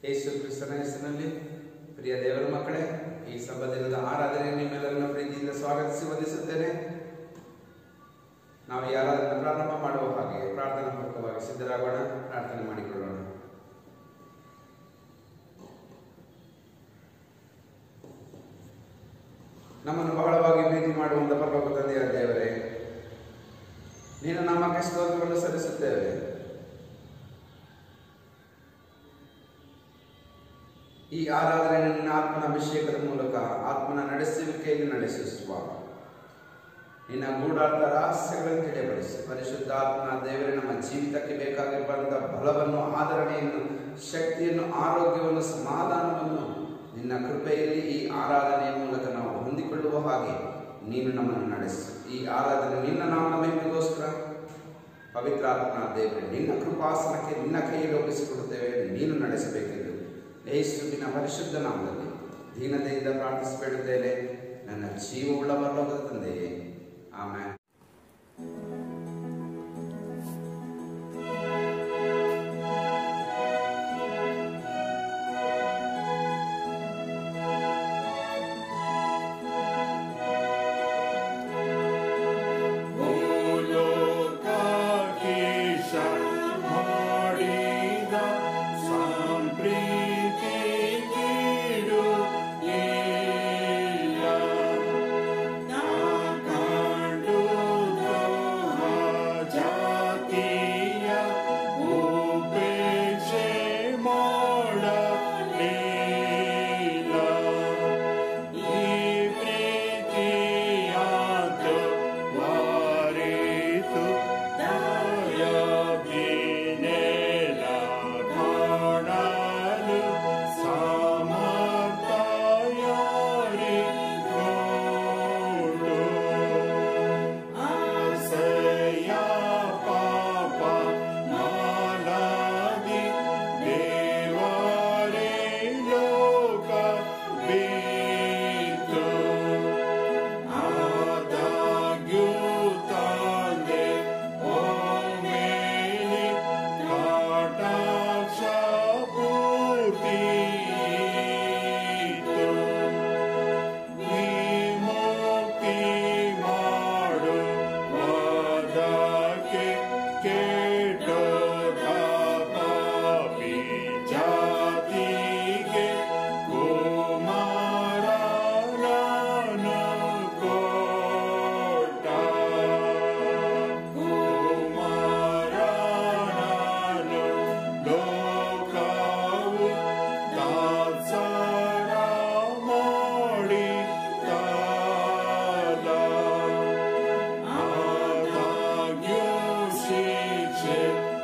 ಯೇಸು ಕ್ರಿಸ್ತನ ಹೆಸರಿನಲ್ಲಿ ಪ್ರಿಯ ದೇವರ ಮಕ್ಕಳೇ ಈ ಸಭಾ ದಿನದ ಆರಾಧನೆ ನಿಮ್ಮೆಲ್ಲರನ್ನು ಪ್ರೀತಿಯಿಂದ ಸ್ವಾಗತಿಸಿ ವಂದಿಸುತ್ತೇನೆ ನಾವು ಈ ಆರಾಧನೆ ಪ್ರಾರಂಭ ಮಾಡುವ ಹಾಗೆ ಪ್ರಾರ್ಥನಾ ಪೂರ್ವಕವಾಗಿ ಸಿದ್ಧರಾಗೋಣ ಪ್ರಾರ್ಥನೆ ಮಾಡಿಕೊಳ್ಳೋಣ ನಮ್ಮನ್ನು ಬಹಳವಾಗಿ ಪ್ರೀತಿ ಮಾಡುವಂತ ಪರಲೋಕ ತಂದೆಯ ದೇವರೇ ನೀನು ನಮ್ಮಕ್ಕೆ ಸ್ತೋತ್ರವನ್ನು ಸಲ್ಲಿಸುತ್ತೇವೆ ಈ ಆರಾಧನೆ ನಿನ್ನ ಆತ್ಮನ ಅಭಿಷೇಕದ ಮೂಲಕ ಆತ್ಮನ ನಡೆಸುವಿಕೆಯಲ್ಲಿ ನಡೆಸುವ ನಿನ್ನ ಗೂಢಾರ್ಥ ರಹಸ್ಯಗಳನ್ನು ತಿಳಿಯಪಡಿಸಿ ಪರಿಶುದ್ಧ ಆತ್ಮನ ದೇವರೇ ನಮ್ಮ ಜೀವಿತಕ್ಕೆ ಬೇಕಾಗಿರುವಂತಹ ಬಲವನ್ನು ಆದರಣೆಯನ್ನು ಶಕ್ತಿಯನ್ನು ಆರೋಗ್ಯವನ್ನು ಸಮಾಧಾನವನ್ನು ನಿನ್ನ ಕೃಪೆಯಲ್ಲಿ ಈ ಆರಾಧನೆಯ ಮೂಲಕ ನಾವು ಹೊಂದಿಕೊಳ್ಳುವ ಹಾಗೆ ನೀನು ನಮ್ಮನ್ನು ನಡೆಸು ಈ ಆರಾಧನೆ ನಿನ್ನ ನಾಮನ ಮಹಿಮೆಗೋಸ್ಕರ ಪವಿತ್ರ ಆತ್ಮನ ದೇವರೇ ನಿನ್ನ ಕೃಪಾಸನಕ್ಕೆ ನಿನ್ನ ಕೈಯಲ್ಲಿ ಒಪ್ಪಿಸಿಕೊಡುತ್ತೇವೆ ನೀನು ನಡೆಸಬೇಕೆಂದು ಯೇಸುವಿನ ಪರಿಶುದ್ಧ ನಾಮದಲ್ಲಿ ದೀನತೆಯಿಂದ ಪ್ರಾರ್ಥಿಸಿಬೇಡುತ್ತೇನೆ ನನ್ನ ಜೀವವುಳ್ಳ ಪರಲೋಕದ ತಂದೆಯೇ ಆಮೇಲೆ ಮಾಡಿದ ಸಂಪ್ರೀತಿ ಕಿಡು ಇಲ್ಲ ನಾ ಕಂಡು ಜಾತಿಯ ಉಪೇಕ್ಷೆ ಮಾಡಲಿಲ್ಲ ಈ ಪ್ರೀತಿಯಾದ ವಾರಿತು ದಯಾಭಿನೆಲ ಕಾಣಲು ಸಮರ್ಥಯಾರಿಗೋಡು ಆಸೆಯ ಪಾಪ ಮಾಲಾದಿ ದೇವರೇ ಲೋಕ ಬಿತ್ತು ಆದಾಗ್ಯೂ ತಂದೆ ಒಮ್ಮೆಲೆ ಕಟಾಕ್ಷ ಪೂರ್ತಿಯಿತು. ವಿಮುಕ್ತಿ ಮಾಡುವುದಕ್ಕೆ ಕೆಟ್ಟದ ಪಾಪಿ ಜಾತಿಗೆ ಕುಮಾರನನ್ನು ಕೊಟ್ಟ. ಕುಮಾರನನ್ನು ಲೋಕವು ತಾತ್ಸಾರ ಮಾಡಿತಲ್ಲ. ಆದಾಗ್ಯೂ ಶಿಕ್ಷೆ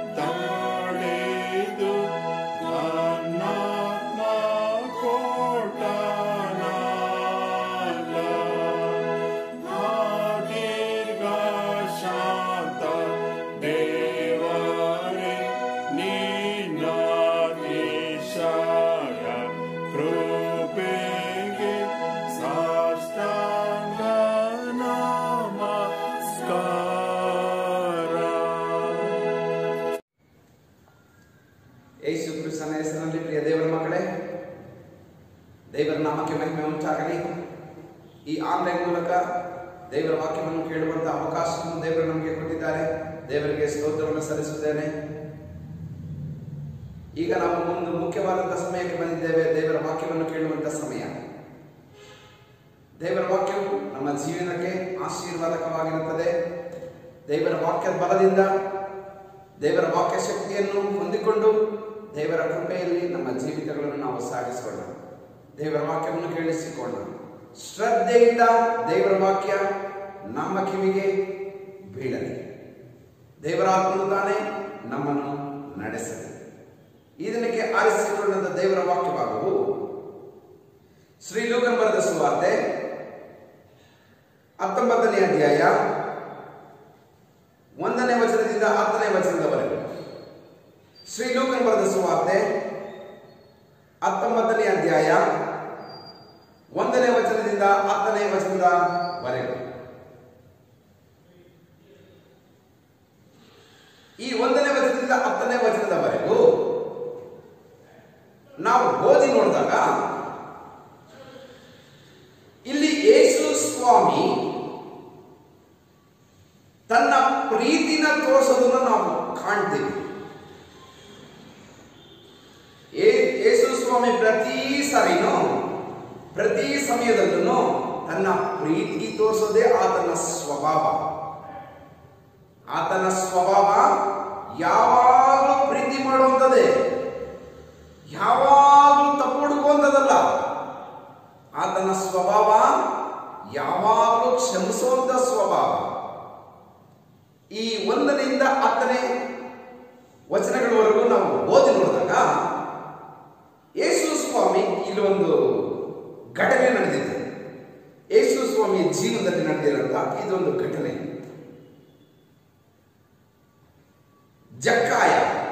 ತಡೆದು ನನ್ನಾತ್ಮ ಕೊಟ್ಟನಲ್ಲ. ದೀರ್ಘ ಶಾಂತ ದೇವರೇ ನಿನ್ನ ನಿಶಾಯ ಕೃಪೆಗೆ ಸಾಷ್ಟಾಂಗ ನಮಸ್ಕಾರ ಯೇಸು ಕ್ರಿಸ್ತನ ಹೆಸರಿನಲ್ಲಿ ಪ್ರಿಯ ದೇವರ ಮಕ್ಕಳೇ ದೇವರ ನಾಮಕ್ಕೆ ಮಹಿಮೆ ಉಂಟಾಗಲಿ ಈ ಆನ್ಲೈನ್ ಮೂಲಕ ದೇವರ ವಾಕ್ಯವನ್ನು ಕೇಳುವಂತಹ ಅವಕಾಶವನ್ನು ದೇವರು ನಮಗೆ ಕೊಟ್ಟಿದ್ದಾರೆ ದೇವರಿಗೆ ಸ್ತೋತ್ರವನ್ನು ಸಲ್ಲಿಸುತ್ತೇನೆ ಈಗ ನಾವು ಒಂದು ಮುಖ್ಯವಾದಂತಹ ಸಮಯಕ್ಕೆ ಬಂದಿದ್ದೇವೆ ದೇವರ ವಾಕ್ಯವನ್ನು ಕೇಳುವಂತಹ ಸಮಯ ದೇವರ ವಾಕ್ಯವು ನಮ್ಮ ಜೀವನಕ್ಕೆ ಆಶೀರ್ವಾದಕವಾಗಿರುತ್ತದೆ ದೇವರ ವಾಕ್ಯದ ಬಲದಿಂದ ದೇವರ ವಾಕ್ಯ ಶಕ್ತಿಯನ್ನು ಹೊಂದಿಕೊಂಡು ದೇವರ ಕೃಪೆಯಲ್ಲಿ ನಮ್ಮ ಜೀವಿತಗಳನ್ನು ನಾವು ಸಾಗಿಸೋಣ ದೇವರ ವಾಕ್ಯವನ್ನು ಕೇಳಿಸಿಕೊಳ್ಳೋಣ ಶ್ರದ್ಧೆಯಿಂದ ದೇವರ ವಾಕ್ಯ ನಮ್ಮ ಕಿವಿಗೆ ಬೀಳಲಿ ದೇವರಾತ್ಮನು ತಾನೇ ನಮ್ಮನ್ನು ನಡೆಸಲಿ ಈ ದಿನಕ್ಕೆ ಆರಿಸಿಕೊಂಡಂತ ದೇವರ ವಾಕ್ಯಭಾಗವು ಶ್ರೀ ಲೂಕನ್ ಬರೆದ ಸುವಾರ್ತೆ ಹತ್ತೊಂಬತ್ತನೇ ಅಧ್ಯಾಯ ಒಂದನೇ ವಚನದಿಂದ ಹತ್ತನೇ ವಚನದವರೆಗೂ ಶ್ರೀ ಲೂಕನ್ ಬರೆದ ಸುವಾರ್ತೆ ಹತ್ತೊಂಬತ್ತನೇ ಅಧ್ಯಾಯ ಒಂದನೇ ವಚನದಿಂದ ಹತ್ತನೇ ವಚನದವರೆಗೂ ಈ ಒಂದನೇ ವಚನದಿಂದ ಹತ್ತನೇ ವಚನದವರೆಗೂ ನಾವು ಓದಿ ನೋಡಿದಾಗ ಇಲ್ಲಿ ಯೇಸು ಸ್ವಾಮಿ ತನ್ನ ಪ್ರೀತಿನ ತೋರಿಸೋದನ್ನು ನಾವು ಕಾಣ್ತೀವಿ ಏ- ಯೇಸು ಸ್ವಾಮಿ ಪ್ರತಿ ಸಾರಿನೂ ಪ್ರತಿ ಸಮಯದಲ್ಲೂ ತನ್ನ ಪ್ರೀತಿ ತೋರಿಸೋದೇ ಆತನ ಸ್ವಭಾವ ಆತನ ಸ್ವಭಾವ ಯಾವಾಗಲೂ ಪ್ರೀತಿ ಮಾಡುವಂಥದ್ದೇ ಯಾವಾಗಲೂ ತಪ್ಪು ಹುಡುಕುವಂಥದ್ದಲ್ಲ ಆತನ ಸ್ವಭಾವ ಯಾವಾಗಲೂ ಕ್ಷಮಿಸುವಂತ ಸ್ವಭಾವ ಈ ಒಂದರಿಂದ ಹತ್ತನೇ ವಚನಗಳವರೆಗೂ ನಾವು ಓದಿ ನೋಡಿದಾಗ ಯೇಸು ಸ್ವಾಮಿ ಇಲ್ಲಿ ಒಂದು ಘಟನೆ ನಡೆದಿದೆ ಯೇಸು ಸ್ವಾಮಿಯ ಜೀವನದಲ್ಲಿ ನಡೆದಿರಂತ ಇದೊಂದು ಘಟನೆ ಜಕ್ಕಾಯ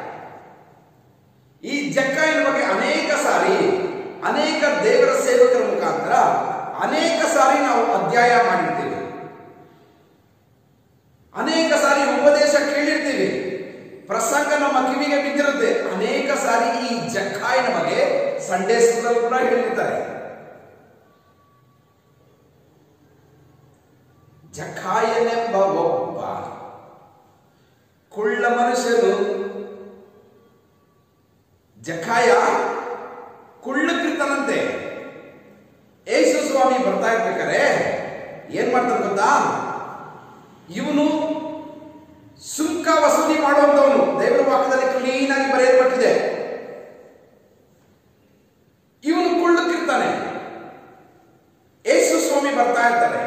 ಈ ಜಕ್ಕಾಯನ ಬಗ್ಗೆ ಅನೇಕ ಸಾರಿ ಅನೇಕ ದೇವರ ಸೇವಕರ ಮುಖಾಂತರ ಅನೇಕ ಸಾರಿ ನಾವು ಅಧ್ಯಾಯ ಮಾಡಿರ್ತೀವಿ ಅನೇಕ ಸಾರಿ ಉಪದೇಶ ಕೇಳಿರ್ತೀವಿ ಪ್ರಸಂಗ ನಮ್ಮ ಕಿವಿಗೆ ಬಿದ್ದಿರುತ್ತೆ ಅನೇಕ ಸಾರಿ ಈ ಜಕ್ಕಾಯನ ಬಗ್ಗೆ ಸಂಡೇ ಸ್ಕೂಲಲ್ಲಿ ಕೂಡ ಹೇಳಿರ್ತಾರೆ ಜಕ್ಕಾಯನೆಂಬ ಒಬ್ಬ ಕುಳ್ಳ ಮನುಷ್ಯನು ಜಕ್ಕಾಯ ಕುಳ್ಳಕ್ಕಿರ್ತಾನಂತೆ ಯೇಸು ಸ್ವಾಮಿ ಬರ್ತಾ ಇರ್ಬೇಕಾರೆ ಏನ್ ಮಾಡ್ತಾನೆ ಗೊತ್ತಾ ಇವನು ಸುಂಕ ವಸೂಲಿ ಮಾಡುವಂತವನು ದೇವರ ವಾಕ್ಯದಲ್ಲಿ ಕ್ಲೀನ್ ಆಗಿ ಬರೆಯಲ್ಪಟ್ಟಿದೆ ಇವನು ಕುಳ್ಳಕ್ಕಿರ್ತಾನೆ ಯೇಸು ಸ್ವಾಮಿ ಬರ್ತಾ ಇರ್ತಾರೆ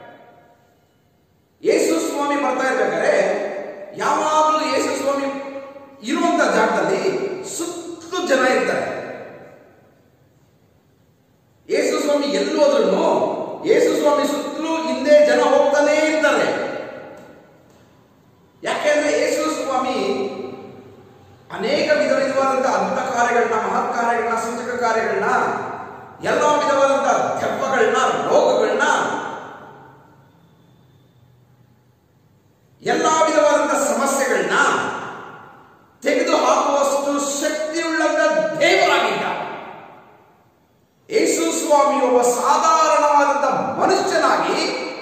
ಯೇಸು ಸ್ವಾಮಿ ಬರ್ತಾ ಇರ್ಬೇಕಾದ್ರೆ ಯಾವಾಗಲೂ ಯೇಸು ಸ್ವಾಮಿ ಇರುವಂತ ಜಾಗದಲ್ಲಿ ಸುತ್ತಲೂ ಜನ ಇರ್ತಾರೆ ಯೇಸು ಸ್ವಾಮಿ ಎಲ್ಲಿ ಹೋದ್ರು ಯೇಸು ಸ್ವಾಮಿ ಸುತ್ತಲೂ ಹಿಂದೆ ಜನ ಹೋಗ್ತಾನೇ ಇರ್ತಾರೆ ಯಾಕೆಂದ್ರೆ ಯೇಸು ಸ್ವಾಮಿ ಅನೇಕ ವಿಧ ವಿಧವಾದಂತಹ ಅದ್ಭುತ ಕಾರ್ಯಗಳನ್ನ ಮಹತ್ ಕಾರ್ಯಗಳನ್ನ ಸೂಚಕ ಕಾರ್ಯಗಳನ್ನ ಎಲ್ಲ ವಿಧವಾದಂತಹ ದೆವ್ವಗಳನ್ನ ರೋಗಗಳನ್ನ ಎಲ್ಲ ವಿಧವಾದಂತಹ ಸಮಸ್ಯೆಗಳನ್ನ ತೆಗೆದು ಹಾಕುವಷ್ಟು ಶಕ್ತಿಯುಳ್ಳಂತ ದೇವರಾಗಿದ್ದ ಯೇಸು ಸ್ವಾಮಿ ಒಬ್ಬ ಸಾಧಾರಣವಾದಂತ ಮನುಷ್ಯನಾಗಿ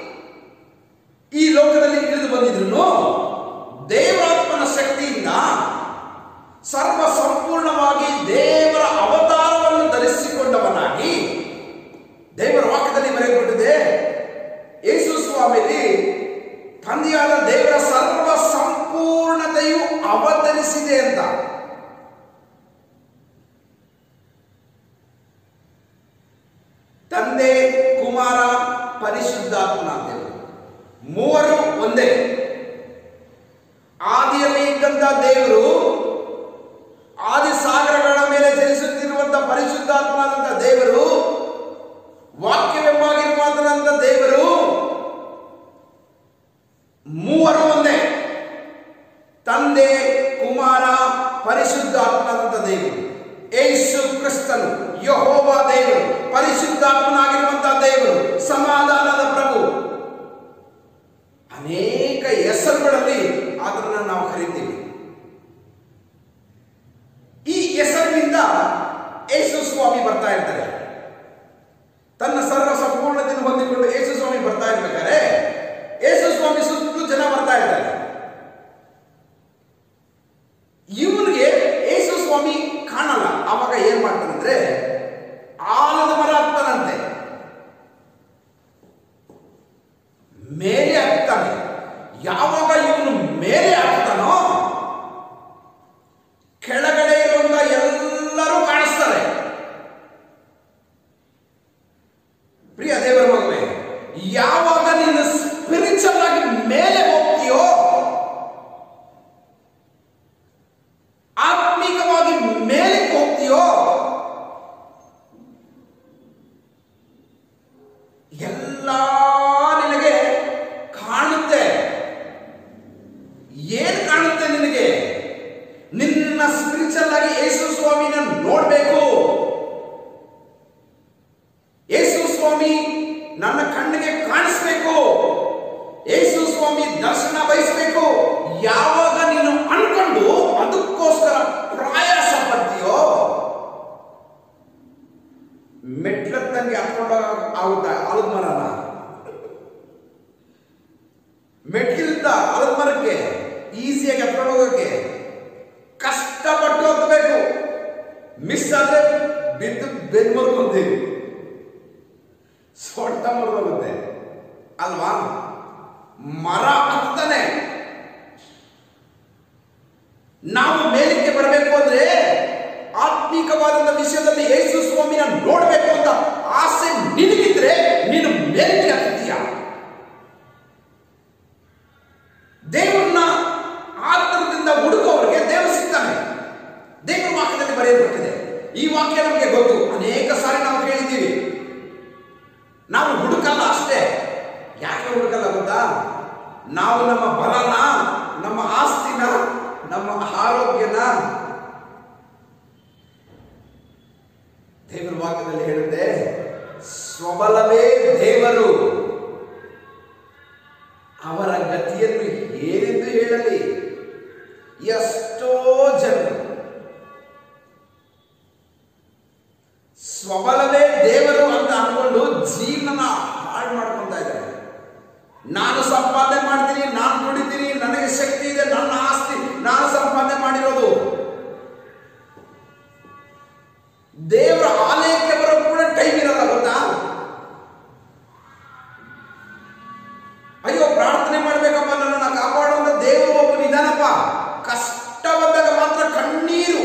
ಈ ಲೋಕದಲ್ಲಿ ಇಳಿದು ಬಂದಿದ್ರು ದೇವರಾತ್ಮನ ಶಕ್ತಿಯಿಂದ ಸರ್ವ ಸಂಪೂರ್ಣವಾಗಿ ದೇವರ ಅವತಾರವನ್ನು ಧರಿಸಿಕೊಂಡವನಾಗಿ ದೇವರ ವಾಕ್ಯದಲ್ಲಿ ಬರೆಯಲ್ಪಟ್ಟಿದೆ ಯೇಸು ಸ್ವಾಮಿಯಲ್ಲಿ ತಂದೆಯಾದ ದೇವರ ಸರ್ವ ಸಂಪೂರ್ಣತೆಯು ಅವತರಿಸಿದೆ ಅಂತ ತಂದೆ ಕುಮಾರ ಪರಿಶುದ್ಧಾತ್ಮನ ದೇವರು ಮೂವರು ಒಂದೇ ಆದಿಯಲ್ಲಿ ಇದ್ದಂತ ದೇವರು ಆದಿ ಸಾಗರಗಳ ಮೇಲೆ ಚಲಿಸುತ್ತಿರುವಂತ ಪರಿಶುದ್ಧಾತ್ಮನಾದಂತ ದೇವರು ವಾಕ್ಯವೆಂಬಾಗಿರುವಂತ ದೇವರು ಮೂವರು ಒಂದೇ ತಂದೆ ಕುಮಾರ ಪರಿಶುದ್ಧಾತ್ಮನಾದಂತ ದೇವರು ಏಸು ಕ್ರಿಸ್ತನು ಯಹೋವ ದೇವರು ಪರಿಶುದ್ಧಾತ್ಮನಾಗಿರುವಂತಹ ದೇವರು ಸಮಾಧಾನದ ಪ್ರಭು ಅನೇಕ ಹೆಸರುಗಳಲ್ಲಿ ಅದನ್ನು ನಾವು ಕರಿತೀವಿ ಈ ಹೆಸರಿನಿಂದ ಯೇಸು ಸ್ವಾಮಿ ಬರ್ತಾ ಇರ್ತಾರೆ ತನ್ನ ಸರ್ವ ಸಂಪೂರ್ಣತೆಯನ್ನು ಹೊಂದಿಕೊಂಡು ಯೇಸು ಸ್ವಾಮಿ ಬರ್ತಾ ಇರ್ಬೇಕಾದ್ರೆ ಯೇಸು ಸ್ವಾಮಿ ಸುತ್ತಲೂ ಜನ ಬರ್ತಾ ಇದ್ದಾರೆ ಇವನಿಗೆ ಯೇಸು ಸ್ವಾಮಿ ಕಾಣಲ್ಲ ಅವಾಗ ಏನ್ ಮಾಡ್ತಾನಂದ್ರೆ ಆಲದ ಮರ ಹತ್ತಾನಂತೆ ಮೇಲೆ ಹತ್ತಾನೆ ಯಾವಾಗ ಇವನು ಮೇಲೆ ಆಗ್ತಾನೋ ಕೆಳಗಡೆ ಇರುವಂತ ಎಲ್ಲರೂ ಕಾಣಿಸ್ತಾರೆ ಪ್ರಿಯ ದೇವರ ಮಗುವೆ ಯಾವಾಗ ನೀನು ಸ್ಪಿರಿಚುವಲ್ ಆಗಿ ಮೇಲೆ ಹೋಗ್ತೀಯೋ ಆತ್ಮಿಕವಾಗಿ ಮಿಸ್ ಆದ್ರೆ ಬಿದ್ದು ಬೆನ್ನು ಮುರ್ಕೊಂತೀವಿ ಸೊಟ್ಟ ಮುರಿದೋಗುತ್ತೆ ಅಲ್ವಾ ಮರ ಹತ್ತಾನೆ ನಾವು ಮೇಲಕ್ಕೆ ಬರಬೇಕು ಅಂದ್ರೆ ಆತ್ಮೀಕವಾದ ವಿಷಯದಲ್ಲಿ ಯೇಸು ಸ್ವಾಮಿನ ನೋಡಬೇಕು ಅಂತ ಆಸೆ ನಿನಗಿದ್ರೆ ನೀನು ಮೇಲಕ್ಕೆ ಹತ್ತೀಯ ದೇವರನ್ನ ಆತರದಿಂದ ಹುಡುಕೋರಿಗೆ ದೇವರು ಸಿಗ್ತಾನೆ ದೇವರ ವಾಕ್ಯದಲ್ಲಿ ಬರೆಯಲ್ಪಟ್ಟಿದೆ ಈ ವಾಕ್ಯ ನಮಗೆ ಗೊತ್ತು ಅನೇಕ ಸಾರಿ ನಾವು ಕೇಳಿದ್ದೀವಿ ನಾವು ಹುಡುಕಲ್ಲ ಅಷ್ಟೇ ಯಾಕೆ ಹುಡುಕಲ್ಲ ಗೊತ್ತಾ ನಾವು ನಮ್ಮ ಬಲನ ನಮ್ಮ ಆಸ್ತಿನ ನಮ್ಮ ಆರೋಗ್ಯನ ದೇವರ ವಾಕ್ಯದಲ್ಲಿ ಹೇಳುತ್ತೆ ಸ್ವಬಲವೇ ದೇವರು ಅವರ ಗತಿಯನ್ನು ಏನೆಂದು ಹೇಳಲಿ ಎಷ್ಟೋ ಜನರು ಸ್ವಬಲವೇ ದೇವರು ಅಂತ ಅನ್ಕೊಂಡು ಜೀವನ ಹಾಳು ಮಾಡ್ಕೊಂತ ಇದ್ದಾರೆ ನಾನು ಸಂಪಾದನೆ ಮಾಡ್ತೀನಿ ನಾನು ದುಡಿತೀನಿ ನನಗೆ ಶಕ್ತಿ ಇದೆ ನನ್ನ ಆಸ್ತಿ ನಾನು ಸಂಪಾದನೆ ಮಾಡಿರೋದು ದೇವರ ಆಲಯಕ್ಕೆ ಬರೋ ಕೂಡ ಟೈಮ್ ಇರಲ್ಲ ಗೊತ್ತಾ ಅಯ್ಯೋ ಪ್ರಾರ್ಥನೆ ಮಾಡ್ಬೇಕಪ್ಪ ನನ್ನನ್ನು ಕಾಪಾಡುವಂತ ದೇವರು ಒಬ್ಬನಿದ್ದಾನಪ್ಪ ಕಷ್ಟ ಬಂದಾಗ ಮಾತ್ರ ಕಣ್ಣೀರು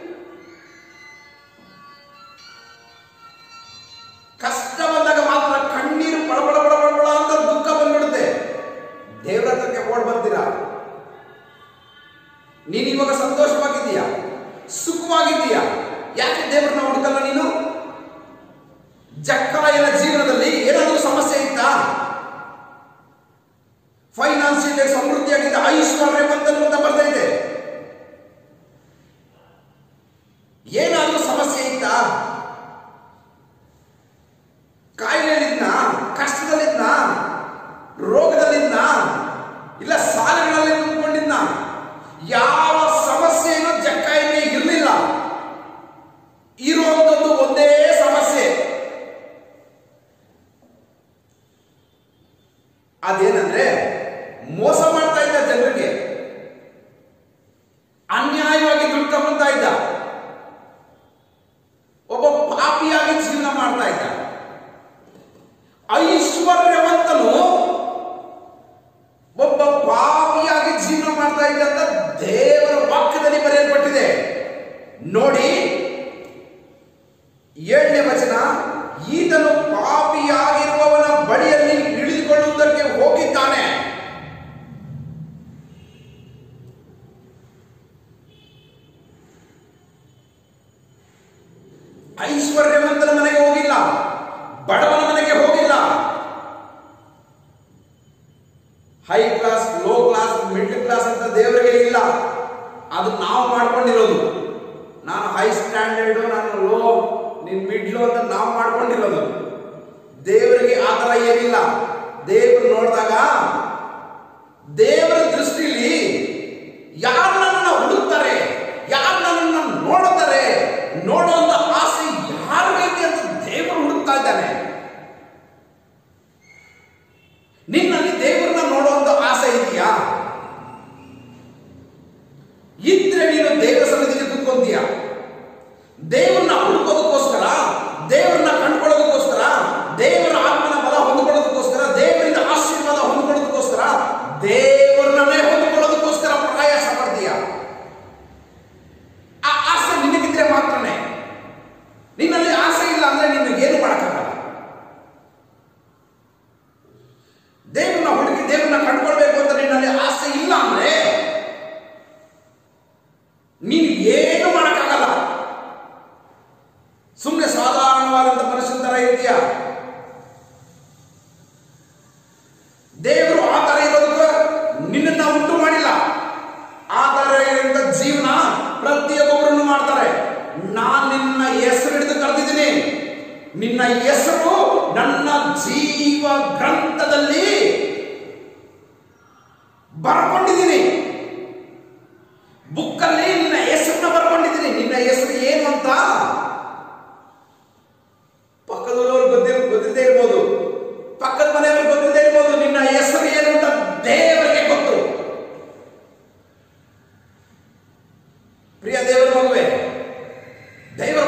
ಕಷ್ಟ ಬಂದಾಗ ಮಾತ್ರ ಕಣ್ಣೀರು ಪಳಪಳ ಪಳಪಳ ಅಂತ ದುಃಖ ಬಂದ್ಬಿಡುತ್ತೆ ದೇವರ ಹತ್ರಕ್ಕೆ ಓಡ್ ಬರ್ತೀರಾ ನೀನು ಇವಾಗ ಸಂತೋಷವಾಗಿದ್ದೀಯಾ ಸುಖವಾಗಿದ್ದೀಯಾ ಯಾಕೆ ದೇವರನ್ನ ಹುಡುಕಲ್ಲ ನೀನು ಜಕ್ಕಾಯನ ಜೀವನದಲ್ಲಿ ಏನಾದರೂ ಸಮಸ್ಯೆ ಇತ್ತಾ ಫೈನಾನ್ಸಿಯಲ್ ಸಮೃದ್ಧಿಯಾಗಿದ್ದ ಐಶ್ವರ್ಯ ಬಂದನು ಅಂತ ಬರ್ತೈತೆ ಏನಾದರೂ ಸಮಸ್ಯೆ ಇತ್ತಾ ಕಾಯಿಲೆಯಲ್ಲಿದ್ನ ಕಷ್ಟದಲ್ಲಿದ್ನ ರೋಗದಲ್ಲಿದ್ನ ಇಲ್ಲ ಸಾಲಗಳಲ್ಲಿ ನಿಂತ್ಕೊಂಡಿದ್ನ ಯಾವ ಸಮಸ್ಯೆನೂ ಜಕ್ಕಾಯಿಗೆ ಇರಲಿಲ್ಲ ಇರುವಂಥದ್ದು ಒಂದೇ ಸಮಸ್ಯೆ ಅದೇನಂದ್ರೆ ಮೋಸ ಮಾಡ್ತಾ ಇದ್ದ ಜನರಿಗೆ ಅನ್ಯಾಯವಾಗಿ ದುಡ್ಡು ತಗೊಂತಾ ಇದ್ದ ಒಬ್ಬ ಪಾಪಿಯಾಗಿ ಜೀವನ ಮಾಡ್ತಾ ಇದ್ದ ಐಶ್ವರ್ಯವಂತನು ಒಬ್ಬ ಪಾಪಿಯಾಗಿ ಜೀವನ ಮಾಡ್ತಾ ಇದ್ದ ಅಂತ ದೇವರ ವಾಕ್ಯದಲ್ಲಿ ಬರೆಯಲ್ಪಟ್ಟಿದೆ ನೋಡಿ ಏಳನೇ ವಚನ ಈತನು ಪಾಪಿಯಾಗಿರುವವನ ಬಳಿಯಲ್ಲಿ ಇಳಿದುಕೊಳ್ಳುವುದಕ್ಕೆ ಹೋಗಿದ್ದಾನೆ ಐಶ್ವರ್ಯವಂತನ ಮನೆಗೆ ಹೋಗಿಲ್ಲ ಬಡವನ ಮನೆಗೆ ಹೋಗಿಲ್ಲ high class low class middle class ಅಂತ ದೇವರಿಗೆ ಇಲ್ಲ ಅದು ನಾವು ಮಾಡ್ಕೊಂಡಿರೋದು ನಾನು ಹೈ ಸ್ಟ್ಯಾಂಡರ್ಡ್ ನಾನು ಲೋ ನಿನ್ ಮಿಡ್ಲು ಅಂತ ನಾವು ಮಾಡ್ಕೊಂಡಿರೋದು ದೇವರಿಗೆ ಆ ಥರ ಏನಿಲ್ಲ ದೇವರು ನೋಡಿದಾಗ ದೇವರ ದೃಷ್ಟಿಲಿ ಯಾರು ನನ್ನನ್ನು ಹುಡುಕ್ತಾರೆ ಯಾರು ನನ್ನನ್ನು ನೋಡುತ್ತಾರೆ ನೋಡುವಂತ ಆಸೆ ಯಾರು ಬೇಕಿ ಅಂತ ದೇವರು ಹುಡುಕ್ತಾ ಇದ್ದಾನೆ ನಿನ್ನಲ್ಲಿ ದೇವರನ್ನ ನೋಡುವಂತ ಆಸೆ ಇದೆಯಾ ಇದ್ರೆ ನೀನು ದೇವರ ಸನ್ನಿಧಿಗೆ ಕುತ್ಕೊಂತೀಯ ದೇವರನ್ನ ಹುಡುಕೋದಕ್ಕೋಸ್ಕರ ದೇವರನ್ನ ಕಂಡುಕೊಳ್ಳೋದಕ್ಕೋಸ್ಕರ ದೇವರ ಆತ್ಮನ ಬಲ ಹೊಂದಿಕೊಳ್ಳೋದಕ್ಕೋಸ್ಕರ ದೇವರಿಂದ ಆಶೀರ್ವಾದ ಹೊಂದಿಕೊಳ್ಳೋದಕ್ಕೋಸ್ಕರ ದೇವರನ್ನೇ ಹೊಂದಿಕೊಳ್ಳೋದಕ್ಕೋಸ್ಕರ ಪ್ರಯಾಸ ಪಡ್ತೀಯ ಆ ಆಸೆ ನಿನಗಿದ್ರೆ ಮಾತ್ರನೇ ನಿನ್ನಲ್ಲಿ ಆಸೆ ಇಲ್ಲ ಅಂದ್ರೆ ನೀನು ಏನು ಮಾಡಕ್ಕಾಗಲ್ಲ ದೇವರನ್ನ ಹುಡುಕಿ ದೇವರನ್ನ ಕಂಡುಕೊಳ್ಬೇಕು ಅಂತ ನಿನ್ನಲ್ಲಿ ಆಸೆ ಇಲ್ಲ ಅಂದ್ರೆ ನೀನು ಏನು ಮಾಡಕ್ಕಾಗಲ್ಲ ಸುಮ್ಮನೆ ಸಾಧಾರಣವಾದಂತ ಮನುಷ್ಯನ ತರ ಇರ್ತೀಯ ದೇವರು ಆ ತರ ಇರೋದಕ್ಕೆ ನಿನ್ನನ್ನ ಉಂಟು ಮಾಡಿಲ್ಲ ಆ ತರ ಇರುವಂತ ಜೀವನ ಪ್ರತಿಯೊಬ್ಬರನ್ನು ಮಾಡ್ತಾರೆ ನಾನ್ ನಿನ್ನ ಹೆಸರು ಹಿಡಿದು ಕರೆದಿದ್ದೀನಿ ನಿನ್ನ ಹೆಸರು ನನ್ನ ಜೀವ ಗ್ರಂಥದಲ್ಲಿ ಬರ್ಕೊಂಡಿದ್ದೀನಿ ಬುಕ್ಕಲ್ಲಿ ನಿನ್ನ ಹೆಸರನ್ನ ಬರ್ಕೊಂಡಿದ್ದೀನಿ ನಿನ್ನ ಹೆಸರು ಏನು ಅಂತ ಪಕ್ಕದಲ್ಲವರು ಗೊತ್ತಿರ್ ಗೊತ್ತಿದ್ದೇ ಇರ್ಬೋದು ಪಕ್ಕದ ಮನೆಯವರು ಗೊತ್ತಿದ್ದೇ ಇರ್ಬೋದು ನಿನ್ನ ಹೆಸರು ಏನು ಅಂತ ದೇವರಿಗೆ ಗೊತ್ತು ಪ್ರಿಯ ದೇವರ ಮಗುವೆ ದೇವರ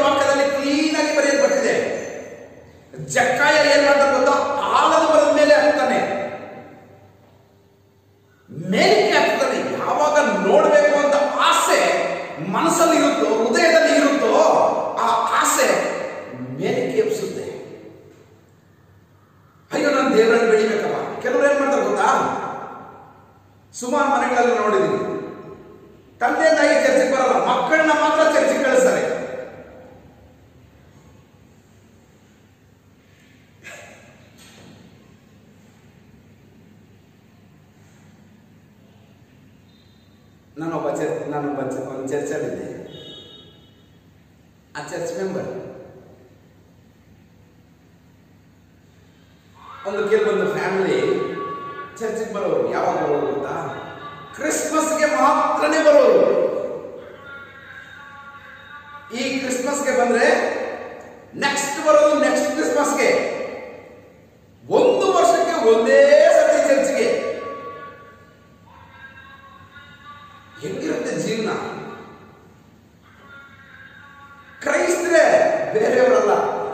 ಮನಸ್ಸಲ್ಲಿ ಇರುತ್ತೋ ಹೃದಯದಲ್ಲಿ ಇರುತ್ತೋ ಆ ಆಸೆ ಮೇಲೆ ಕೇಳಿಸುತ್ತೆ ಅಯ್ಯೋ ನಾನು ದೇವರಲ್ಲಿ ಬೆಳಿಬೇಕಪ್ಪ ಕೆಲವರು ಏನ್ ಮಾಡ್ತಾರೆ ಗೊತ್ತಾ ಸುಮಾರು ಮನೆಗಳಲ್ಲಿ ನೋಡಿದೀನಿ ತಂದೆ ತಾಯಿ ಚರ್ಚೆಗೆ ಬರಲ್ಲ ಮಕ್ಕಳನ್ನ ಮಾತ್ರ ಚರ್ಚೆಗೆ ಕಳಿಸ್ತಾರೆ ನಾನೊಬ್ಬ ಚರ್ಚ್ ನಾನೊಬ್ಬ ಚ- ಒಂದು ಚರ್ಚಲ್ಲಿದ್ದೆ ಆ ಚರ್ಚ್ ಮೆಂಬರ್ ಒಂದು ಕೆಲವೊಂದು ಫ್ಯಾಮಿಲಿ ಚರ್ಚಿಗೆ ಬರೋರು ಯಾವಾಗ ಬರೋರು ಗೊತ್ತಾ ಕ್ರಿಸ್ಮಸ್ಗೆ ಮಾತ್ರನೇ ಬರೋರು ಈ ಕ್ರಿಸ್ಮಸ್ಗೆ ಬಂದ್ರೆ ನೆಕ್ಸ್ಟ್ ಬರೋದು ನೆಕ್ಸ್ಟ್ ಕ್ರಿಸ್ಮಸ್ಗೆ ಒಂದು ವರ್ಷಕ್ಕೆ ಒಂದೇ ಸತಿ ಚರ್ಚ್ಗೆ ಹೆಂಗಿರುತ್ತೆ ಜೀವನ ಕ್ರೈಸ್ತರೇ ಬೇರೆಯವರಲ್ಲ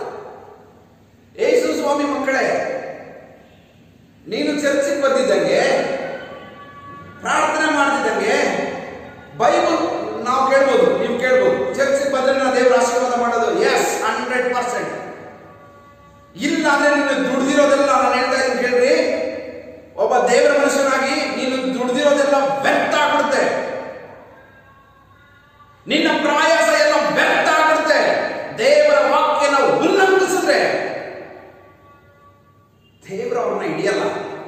ಯೇಸು ಸ್ವಾಮಿ ಮಕ್ಕಳೇ ನೀನು ಚರ್ಚಿಗೆ ಬಂದಿದ್ದಂಗೆ ಪ್ರಾರ್ಥನೆ ಮಾಡ್ತಿದ್ದಂಗೆ ಬೈಬಲ್ ನಾವು ಕೇಳ್ಬೋದು ನೀವು ಕೇಳ್ಬೋದು ಚರ್ಚಿಗೆ ಬಂದ್ರೆ ನಾವು ದೇವರ ಆಶೀರ್ವಾದ ಮಾಡೋದು ಎಸ್ ಹಂಡ್ರೆಡ್ ಪರ್ಸೆಂಟ್ ಇಲ್ಲ ಅಂದ್ರೆ ನೀನು ದುಡ್ದಿರೋದೆಲ್ಲ ನಾನು ಹೇಳ್ತಾ ಇದ್ದೀನಿ ಕೇಳ್ರಿ ಒಬ್ಬ ದೇವರ ಮನುಷ್ಯನಾಗಿ ನೀನು ದುಡ್ದಿರೋದೆಲ್ಲ ವ್ಯರ್ಥ ಆಗ್ಬಿಡುತ್ತೆ ನಿನ್ನ ಪ್ರಯಾಸ ಎಲ್ಲ ವ್ಯರ್ಥ ಆಗ್ಬಿಡುತ್ತೆ ದೇವರ ವಾಕ್ಯನ ಉಲ್ಲಂಘಿಸಿದ್ರೆ ದೇವರು ಅವ್ರನ್ನ ಹಿಡಿಯಲ್ಲ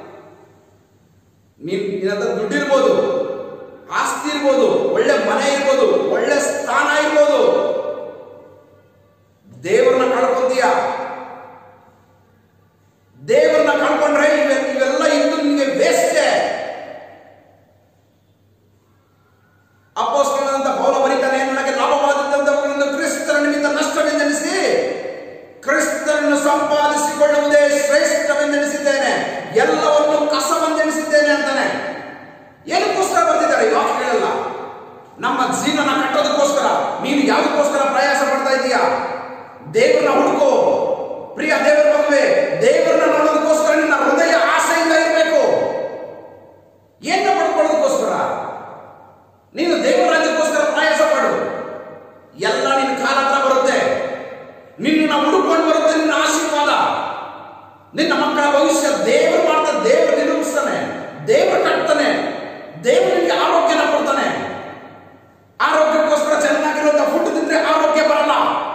ನೀನ್ ನಿನ್ನ ಹತ್ರ ದುಡ್ಡಿರ್ಬೋದು ಆಸ್ತಿ ಇರ್ಬೋದು ಒಳ್ಳೆ ಮನೆ ಇರ್ಬೋದು ಒಳ್ಳೆ ಸ್ಥಾನ ಇರ್ಬೋದು ದೇವರನ್ನ ಕಳ್ಕೊಂತೀಯ ದೇವರನ್ನ ಕಳ್ಕೊಂಡ್ರೆ ಇವೆ- ಇವೆಲ್ಲ ಇದ್ದು ನಿಮಗೆ ವೇಸ್ಟೇ ಅಪ್ಪೋಸ್ತಲನಾದಂಥ ಪೌಲ ಬರೀತಾನೆ ನನಗೆ ಲಾಭವಾದದ್ದೆಂದವುಗಳಿಂದ ಕ್ರಿಸ್ತರ ನಿಮಿತ್ತ ನಷ್ಟವೆಂದೆನಿಸಿ ಕ್ರಿಸ್ತರನ್ನು ಸಂಪಾದಿಸಿಕೊಳ್ಳುವುದೇ ಶ್ರೇಷ್ಠವೆಂದೆನಿಸಿದ್ದೇನೆ ಎಲ್ಲವನ್ನು ಕಸವೆಂದೆನಿಸಿದ್ದೇನೆ ಅಂತಾನೆ ಏನಕ್ಕೋಸ್ಕರ ಬರ್ತಿದ್ದಾರೆ ಈ ವಾಕ್ಯಗಳೆಲ್ಲ ನಮ್ಮ ಜೀವನ ಕಟ್ಟೋದಕ್ಕೋಸ್ಕರ ನೀನು ಯಾವುದಕ್ಕೋಸ್ಕರ ಪ್ರಯಾಸ ಪಡ್ತಾ ಇದೀಯಾ ದೇವರನ್ನ ಹುಡುಕೋ ಪ್ರಿಯ ದೇವರ ಮಗುವೆ ದೇವರನ್ನ ನೋಡೋದಕ್ಕೋಸ್ಕರ ನಿನ್ನ ಹೃದಯ ಆಸೆಯಿಂದ ಇರಬೇಕು ಏನ ಪಡ್ಕೊಳ್ಳೋದಕ್ಕೋಸ್ಕರ ನೀನು ದೇವರ ರಾಜ್ಯಕ್ಕೋಸ್ಕರ ಪ್ರಯಾಸ ಪಡು ಎಲ್ಲ ನಿನ್ನ ಕಾಲ ಹತ್ರ ಬರುತ್ತೆ ನಿನ್ನ ಹುಡುಕೊಂಡು ಬರುತ್ತೆ ನಿನ್ನ ಆಶೀರ್ವಾದ ನಿನ್ನ ಮಕ್ಕಳ ಭವಿಷ್ಯ ದೇವರು ಮಾಡ್ತಾನೆ ದೇವರು ನಿರೂಪಿಸ್ತಾನೆ ದೇವರು ಕಟ್ತಾನೆ ದೇವರು ನಿನಗೆ ಆರೋಗ್ಯನ ಕೊಡ್ತಾನೆ ಆರೋಗ್ಯಕ್ಕೋಸ್ಕರ ಚೆನ್ನಾಗಿರುವಂತ ಫುಡ್ ತಿಂದ್ರೆ ಆರೋಗ್ಯ ಬರಲ್ಲ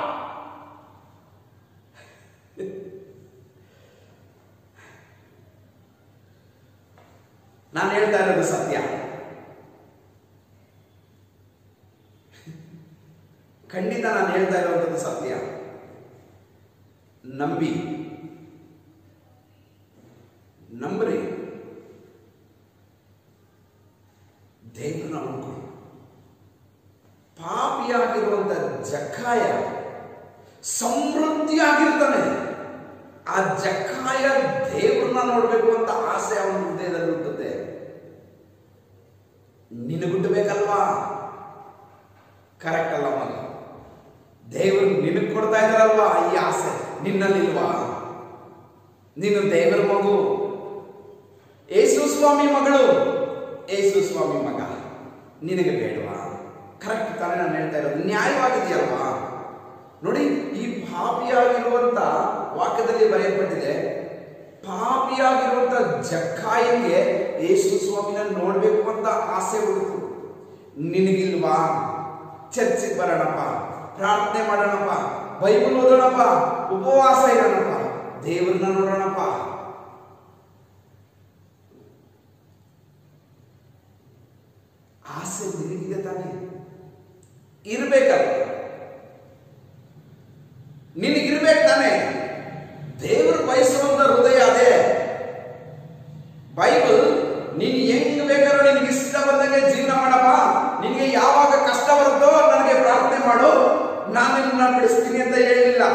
ನಾನು ಹೇಳ್ತಾ ಇರೋದು ಸತ್ಯ ಖಂಡಿತ ನಾನು ಹೇಳ್ತಾ ಇರುವಂಥದ್ದು ಸತ್ಯ ನಂಬಿ ನಂಬ್ರಿ ದೇವರನ್ನ ಹುಡುಕೊಳ್ಳಿ ಪಾಪಿಯಾಗಿರುವಂತ ಜಕ್ಕಾಯ ಸಮೃದ್ಧಿಯಾಗಿರ್ತಾನೆ ಆ ಜಕ್ಕಾಯ ದೇವ್ರನ್ನ ನೋಡ್ಬೇಕು ಅಂತ ಆಸೆ ಅವನ ಹೃದಯದಲ್ಲಿ ಇರ್ತದೆ ನಿನಗುಟ್ಟಬೇಕಲ್ವಾ ಕರೆಕ್ಟ್ ಅಲ್ಲ ಮಗ ದೇವರು ನಿನಗೆ ಕೊಡ್ತಾ ಇದ್ದಾರಲ್ವಾ ಈ ಆಸೆ ನಿನ್ನಲ್ಲಿಲ್ವಾ ನೀನು ದೇವರ ಮಗು ಏಸು ಸ್ವಾಮಿ ಮಗಳು ಏಸು ಸ್ವಾಮಿ ಮಗ ನಿನಗೆ ಬೇಡವಾ ಕರೆಕ್ಟ್ ತಾನೇ ನಾನು ಹೇಳ್ತಾ ಇರೋದು ನ್ಯಾಯವಾಗಿದೆಯಲ್ವಾ ನೋಡಿ ಈ ಪಾಪಿಯಾಗಿರುವಂತ ವಾಕ್ಯದಲ್ಲಿ ಬರೆಯಲ್ಪಟ್ಟಿದೆ ಪಾಪಿಯಾಗಿರುವಂತ ಜಕ್ಕಾಯನ್ಗೆ ಏಸು ಸ್ವಾಮಿನ ನೋಡ್ಬೇಕು ಅಂತ ಆಸೆ ಉಳಿತು ನಿನಗಿಲ್ವಾ ಚರ್ಚಿಗೆ ಬರೋಣಪ್ಪ ಪ್ರಾರ್ಥನೆ ಮಾಡೋಣಪ್ಪ ಬೈಬಲ್ ಓದೋಣಪ್ಪ ಉಪವಾಸ ಇರೋಣಪ್ಪ ದೇವ್ರನ್ನ ನೋಡೋಣಪ್ಪ ಆಸೆ ನಿನಗಿದೆ ತಾನೆ ಇರ್ಬೇಕಲ್ಲ ನಿನಗಿರ್ಬೇಕು ತಾನೆ ದೇವರು ಬಯಸುವಂತ ಹೃದಯ ಅದೇ ಬೈಬಲ್ ನೀನು ಹೆಂಗ್ ಬೇಕಾದ್ರೂ ನಿನಗೆ ಇಷ್ಟ ಬಂದಂಗೆ ಜೀವನ ಮಾಡಪ್ಪ ನಿನಗೆ ಯಾವಾಗ ಕಷ್ಟ ಬರುತ್ತೋ ನನಗೆ ಪ್ರಾರ್ಥನೆ ಮಾಡು ನಾನು ನಿನ್ನ ಬಿಡಿಸ್ತೀನಿ ಅಂತ ಹೇಳಿಲ್ಲ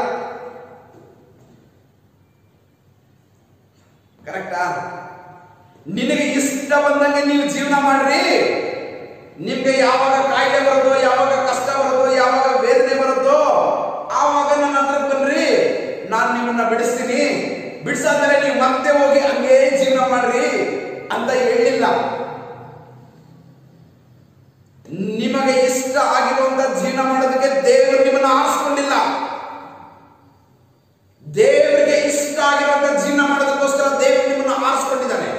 ಕರೆಕ್ಟಾ ನಿನಗೆ ಇಷ್ಟ ಬಂದಂಗೆ ನೀವು ಜೀವನ ಮಾಡ್ರಿ ನಿಮ್ಗೆ ಯಾವಾಗ ಕಾಯಿಲೆ ಬರುತ್ತೋ ಯಾವಾಗ ಕಷ್ಟ ಬರುತ್ತೋ ಯಾವಾಗ ವೇದನೆ ಬರುತ್ತೋ ಆವಾಗ ನನ್ನ ಹತ್ರ ಬನ್ರಿ ನಾನು ನಿಮ್ಮನ್ನ ಬಿಡಿಸ್ತೀನಿ ಬಿಡಿಸಾದ್ಮೇಲೆ ನೀವು ಮತ್ತೆ ಹೋಗಿ ಹಂಗೇ ಜೀವನ ಮಾಡ್ರಿ ಅಂತ ಹೇಳಿಲ್ಲ ನಿಮಗೆ ಇಷ್ಟ ಆಗಿರುವಂತ ಜೀವನ ಜೀವನ ಮಾಡೋದಕ್ಕೆ ದೇವರು ನಿಮ್ಮನ್ನು ಆರಿಸ್ಕೊಂಡಿಲ್ಲ ದೇವರಿಗೆ ಇಷ್ಟ ಆಗಿರುವಂತ ಜೀವನ ಮಾಡೋದಕ್ಕೋಸ್ಕರ ದೇವರು ನಿಮ್ಮನ್ನು ಆರಿಸ್ಕೊಂಡಿದ್ದಾನೆ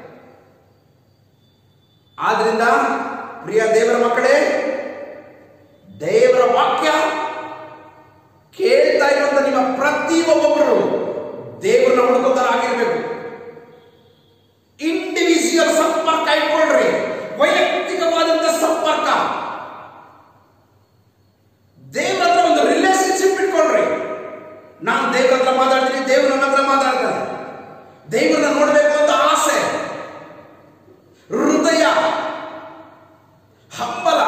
ಆದ್ರಿಂದ ಪ್ರಿಯ ದೇವರ ಮಕ್ಕಳೇ ದೇವರ ವಾಕ್ಯ ಕೇಳ್ತಾ ಇರುವಂತ ನಿಮ್ಮ ಪ್ರತಿ ಒಬ್ಬೊಬ್ಬರು ದೇವರನ್ನ ಹುಡುಕೋತರಾಗಿರ್ಬೇಕು ಇಂಡಿವಿಜುವಲ್ ಸಂಪರ್ಕ ಇಟ್ಕೊಳ್ರಿ ವೈಯಕ್ತಿಕವಾದಂತ ಸಂಪರ್ಕ ದೇವರ ಹತ್ರ ಒಂದು ರಿಲೇಶನ್ಶಿಪ್ ಇಟ್ಕೊಳ್ರಿ ನಾನು ದೇವರ ಹತ್ರ ಮಾತಾಡ್ತೀನಿ ದೇವರು ನನ್ನ ಹತ್ರ ಮಾತಾಡ್ತಾನೆ ದೇವರನ್ನ ನೋಡ್ಬೇಕು ಅಂತ ಆಸೆ ಹೃದಯ ಹಂಬಲ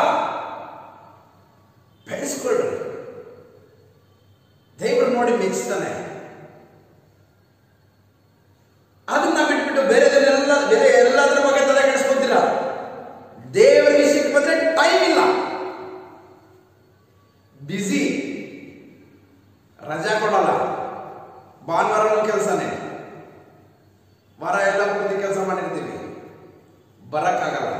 ಬೆಳೆಸ್ಕೊಳ್ರಿ ದೇವರು ನೋಡಿ ಮೆಚ್ತಾನೆ ಅದನ್ನ ಬಿಟ್ಬಿಟ್ಟು ಬೇರೆದನ್ನೆಲ್ಲ ಬೇರೆ ಎಲ್ಲದರ ಬಗ್ಗೆ ತಲೆ ಕೆಡಿಸ್ಕೊತೀರ ದೇವರ ವಿಷಯಕ್ಕೆ ಬಂದ್ರೆ ಟೈಮ್ ಇಲ್ಲ ಬ್ಯುಸಿ ರಜಾ ಕೊಡಲ್ಲ ಭಾನುವಾರನೂ ಕೆಲಸನೇ ವಾರ ಎಲ್ಲ ಪೂರ್ತಿ ಕೆಲಸ ಮಾಡಿರ್ತೀವಿ ಬರಕ್ಕಾಗಲ್ಲ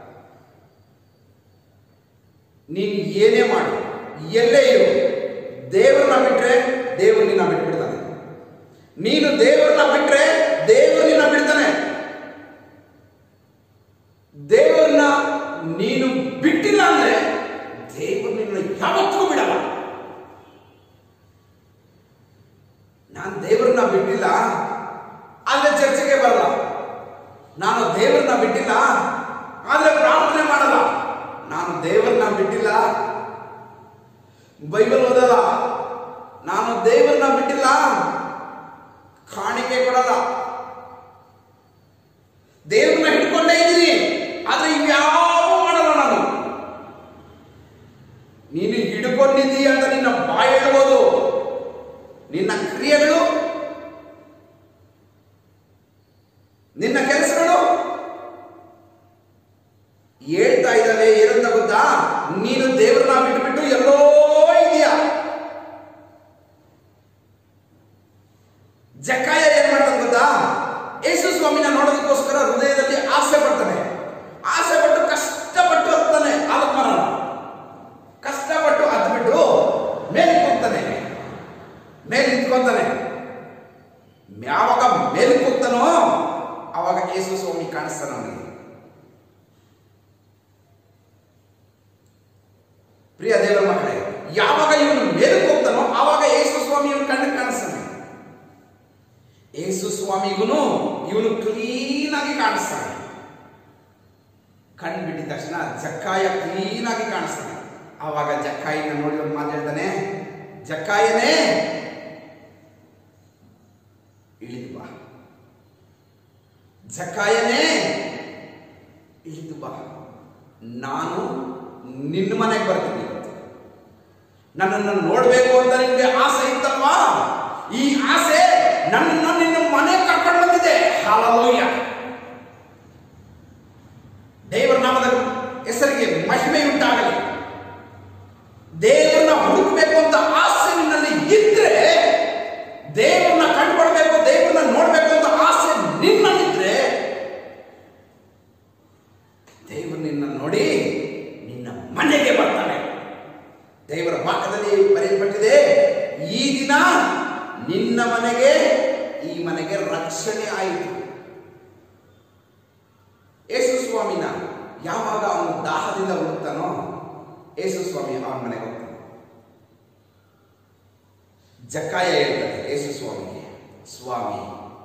ನೀನು ಏನೇ ಮಾಡು ಎಲ್ಲೇ ಇರು ದೇವರನ್ನ ಬಿಟ್ರೆ ದೇವರು ನಿನ್ನ ಬಿಟ್ಬಿಡ್ತಾನೆ ನೀನು ದೇವರನ್ನ ಬಿಟ್ರೆ ದೇವರು ನಿನ್ನ ಬಿಡ್ತಾನೆ ದೇವರನ್ನ ನೀನು ಬಿಟ್ಟಿಲ್ಲ ಅಂದ್ರೆ ದೇವರು ನಿನ್ನ ಯಾವತ್ತೂ ಬಿಡಲ್ಲ ನಾನು ದೇವರನ್ನ ಬಿಟ್ಟಿಲ್ಲ ಆದ್ರೆ ಚರ್ಚೆಗೆ ಬರಲ್ಲ ನಾನು ದೇವರನ್ನ ಬಿಟ್ಟಿಲ್ಲ ಆದ್ರೆ ಪ್ರಾರ್ಥನೆ ಮಾಡಲ್ಲ ನಾನು ದೇವರನ್ನ ಬಿಟ್ಟಿಲ್ಲ ಬೈಬಲ್ ಓದಲ್ಲ ನಾನು ದೇವರನ್ನ ಬಿಟ್ಟಿಲ್ಲ ಕಾಣಿಕೆ ಕೊಡಲ್ಲ ದೇವ್ರನ್ನ ಹಿಡ್ಕೊಂಡೇ ಇದ್ದೀನಿ ಆದ್ರೆ ಇವ್ಯಾವ ಮಾಡಲ್ಲ ನಾನು ನೀನು ಹಿಡ್ಕೊಂಡಿದ್ದೀಯ ಅಂತ ನಿನ್ನ ಬಾಯಿ ಹೇಳ್ಬೋದು ನಿನ್ನ ಕ್ರಿಯೆಗಳು ನಿನ್ನ ಕೆಲಸಗಳು ಹೇಳ್ತಾ ಇದ್ದಾವೆ ಏನಂತ ಗೊತ್ತಾ ನೀನು ದೇವ್ರನ್ನ ಬಿಟ್ಬಿಟ್ಟು ಎಲ್ಲೋ ಇದೆಯಾ ಜಕ್ಕಾಯ ಏನ್ ಮಾಡ್ತಾನೆ ಗೊತ್ತಾ ಯೇಸು ಸ್ವಾಮಿನ ನೋಡೋದಕ್ಕೋಸ್ಕರ ಹೃದಯದಲ್ಲಿ ಆಸೆ ಪಡ್ತಾನೆ ಆಸೆ ಪಟ್ಟು ಕಷ್ಟಪಟ್ಟು ಹತ್ತಾನೆ ಆಲತ್ಮರಣ ಕಷ್ಟಪಟ್ಟು ಹತ್ಬಿಟ್ಟು ಮೇಲೆ ಹೋಗ್ತಾನೆ ಮೇಲೆ ನಿಂತ್ಕೊಂತಾನೆ ಯಾವಾಗ ಮೇಲೆ ಹೋಗ್ತಾನೋ ಅವಾಗ ಯೇಸು ಸ್ವಾಮಿ ಕಾಣಿಸ್ತಾನೆ ಅವನಿಗೆ ಪ್ರಿಯ ದೇವರ ಮಕ್ಕಳೇ ಯಾವಾಗ ಇವನು ಮೇಲಕ್ಕೆ ಹೋಗ್ತಾನೋ ಆವಾಗ ಯೇಸು ಸ್ವಾಮಿ ಇವನು ಕಣ್ಣಿಗೆ ಕಾಣಿಸ್ತಾನೆ ಯೇಸು ಸ್ವಾಮಿಗೂ ಇವನು ಕ್ಲೀನ್ ಆಗಿ ಕಾಣಿಸ್ತಾನೆ ಕಣ್ಣು ಬಿಟ್ಟಿದ ತಕ್ಷಣ ಜಕ್ಕಾಯ ಕ್ಲೀನ್ ಆಗಿ ಕಾಣಿಸ್ತಾನೆ ಆವಾಗ ಜಕ್ಕಾಯಿನ ನೋಡಿ ಒಂದು ಮಾತು ಹೇಳ್ತಾನೆ ಜಕ್ಕಾಯನೇ ಇಳಿದು ಬಾ ಜಕ್ಕಾಯನೇ ಇಳಿದು ಬಾ ನಾನು ನಿನ್ನ ಮನೆಗೆ ಬರ್ತೀನಿ ಇವತ್ತು. ನನ್ನನ್ನು ನೋಡಬೇಕು ಅಂತ ನಿಮಗೆ ಆಸೆ ಇತ್ತಲ್ವಾ ಈ ಆಸೆ ನನ್ನನ್ನು ನಿನ್ನ ಮನೆಗೆ ಕರ್ಕೊಂಡು ಬಂದಿದೆ ಹಾಲಲೋಯ್ಯ ದೇವರ ನಾಮದ ಹೆಸರಿಗೆ ಮಹಿಮೆ ಉಂಟಾಗಲಿ ದೇವರನ್ನ ಹುಡುಕಬೇಕು ಅಂತ ಆಸೆ ನಿನ್ನಲ್ಲಿ ಇದ್ರೆ ದೇವರನ್ನ ಕಂಡುಕೊಳ್ಬೇಕು ದೇವರನ್ನ ನೋಡ್ಬೇಕು ಅಂತ ಆಸೆ ನಿನ್ನಲ್ಲಿದ್ರೆ ದೇವರು ನಿನ್ನ ನೋಡಿ ನಿನ್ನ ಮನೆಗೆ ಬರ್ತಾನೆ ದೇವರ ವಾಕ್ಯದಲ್ಲಿ ಬರೆಯಲ್ಪಟ್ಟಿದೆ ಈ ದಿನ ನಿನ್ನ ಮನೆಗೆ ಈ ಮನೆಗೆ ರಕ್ಷಣೆ ಆಯಿತು ಯೇಸು ಸ್ವಾಮಿನ ಯಾವಾಗ ಅವನು ದಾಹದಿಂದ ಹುಡುಕ್ತಾನೋ ಯೇಸು ಸ್ವಾಮಿ ಅವನ ಮನೆಗೆ ಹೋಗ್ತಾನೆ ಜಕ್ಕಾಯ ಹೇಳ್ತಾನೆ ಯೇಸು ಸ್ವಾಮಿಗೆ ಸ್ವಾಮಿ